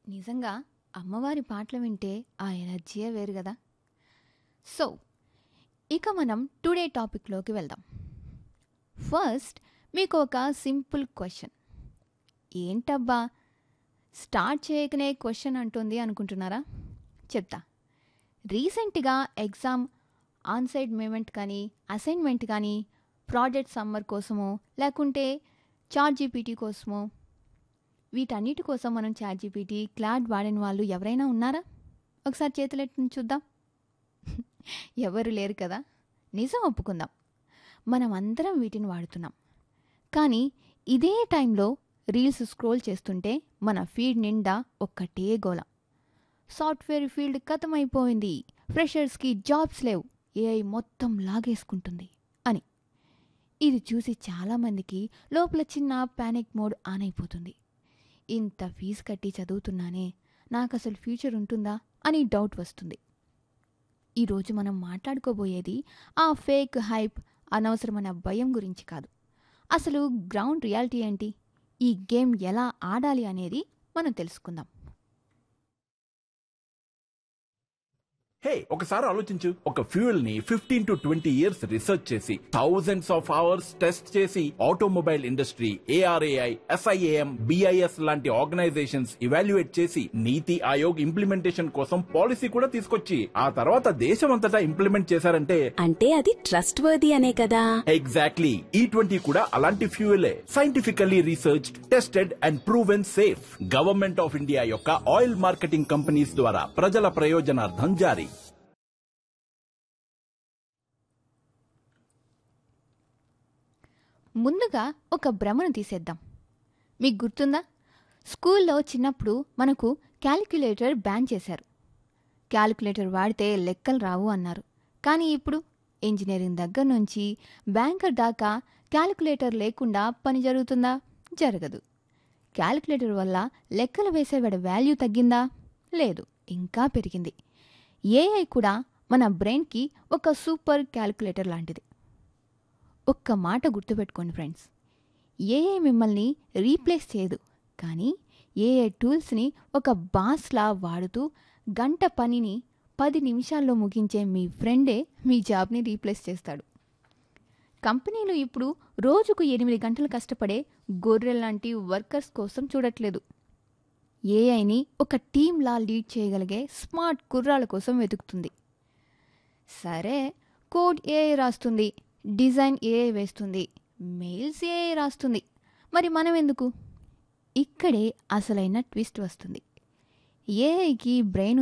నిజంగా అమ్మవారి పాటలు వింటే ఆ ఎనర్జీయే వేరు కదా సో ఇక మనం టుడే టాపిక్లోకి వెళ్దాం ఫస్ట్ మీకు ఒక సింపుల్ క్వశ్చన్ ఏంటబ్బా స్టార్ట్ చేయకనే క్వశ్చన్ అంటుంది అనుకుంటున్నారా చెప్తా రీసెంట్గా ఎగ్జామ్ ఆన్సైడ్ మూమెంట్ కానీ అసైన్మెంట్ కానీ ప్రాజెక్ట్ సమ్మర్ కోసమో లేకుంటే చాట్ జీపీటీ కోసమో వీటన్నిటి కోసం మనం చాట్ జీపీటీ క్లాడ్ వాడిన వాళ్ళు ఎవరైనా ఉన్నారా ఒకసారి చేతులెట్టుని చూద్దాం ఎవరు లేరు కదా నిజం ఒప్పుకుందాం మనం అందరం వీటిని వాడుతున్నాం కానీ ఇదే టైంలో రీల్స్ స్క్రోల్ చేస్తుంటే మన ఫీడ్ నిండా ఒక్కటే గోల సాఫ్ట్వేర్ ఫీల్డ్ కథమైపోయింది ఫ్రెషర్స్కి జాబ్స్ లేవు ఏఐ మొత్తం లాగేసుకుంటుంది అని ఇది చూసి చాలామందికి లోపల చిన్న ప్యానిక్ మోడ్ ఆన్ అయిపోతుంది ఇంత ఫీజు కట్టి చదువుతున్నానే నాకు అసలు ఫ్యూచర్ ఉంటుందా అని డౌట్ వస్తుంది ఈరోజు మనం మాట్లాడుకోబోయేది ఆ ఫేక్ హైప్ అనవసరమైన భయం గురించి కాదు అసలు గ్రౌండ్ రియాలిటీ ఏంటి ఈ గేమ్ ఎలా ఆడాలి అనేది మనం తెలుసుకుందాం హే ఒకసారి ఆలోచించు ఒక ఫ్యూయల్ ని fifteen to twenty years research చేసి థౌజండ్స్ ఆఫ్ అవర్స్ టెస్ట్ చేసి automobile industry ARAI SIAM BIS లాంటి ఆర్గనైజేషన్స్ ఇవాల్యుయేట్ చేసి నీతి ఆయోగ్ ఇంప్లిమెంటేషన్ కోసం పాలసీ కూడా తీసుకొచ్చి ఆ తర్వాత దేశం అంతటా ఇంప్లిమెంట్ చేశారంటే అంటే అది ట్రస్ట్ వర్ది అనే కదా ఎగ్జాక్ట్లీ ఈ ట్వంటీ కూడా అలాంటి ఫ్యూయలే scientifically research tested and proven safe government of India యొక్క ఆయిల్ మార్కెటింగ్ కంపెనీస్ ద్వారా ప్రజల ప్రయోజనార్థం జారీ ముందుగా ఒక భ్రమను తీసేద్దాం మీకు గుర్తుందా స్కూల్లో చిన్నప్పుడు మనకు క్యాలిక్యులేటర్ బ్యాన్ చేశారు క్యాలిక్యులేటర్ వాడితే లెక్కలు రావు అన్నారు కానీ ఇప్పుడు ఇంజనీరింగ్ దగ్గర నుంచి బ్యాంకర్ దాకా క్యాలిక్యులేటర్ లేకుండా పని జరుగుతుందా జరగదు క్యాలిక్యులేటర్ వల్ల లెక్కలు వేసేవాడి వాల్యూ తగ్గిందా లేదు ఇంకా పెరిగింది ఏఐ కూడా మన బ్రెయిన్కి ఒక సూపర్ క్యాలిక్యులేటర్ లాంటిది ఒక్క మాట గుర్తుపెట్టుకోండి ఫ్రెండ్స్ ఏఐ మిమ్మల్ని రీప్లేస్ చేయదు కానీ ఏఐ టూల్స్ని ఒక బాస్లా వాడుతూ గంట పనిని పది నిమిషాల్లో ముగించే మీ ఫ్రెండే మీ జాబ్ని రీప్లేస్ చేస్తాడు కంపెనీలు ఇప్పుడు రోజుకు ఎనిమిది గంటలు కష్టపడే గొర్రెల్లాంటి వర్కర్స్ కోసం చూడట్లేదు ఏఐని ఒక టీంలా లీడ్ చేయగలిగే స్మార్ట్ కుర్రాల కోసం వెతుకుతుంది సరే కోడ్ ఏఐ రాస్తుంది డిజైన్ ఏఐ వేస్తుంది మెయిల్స్ ఏఐ రాస్తుంది మరి మనం ఎందుకు ఇక్కడే అసలైన ట్విస్ట్ వస్తుంది ఏఐకి బ్రెయిన్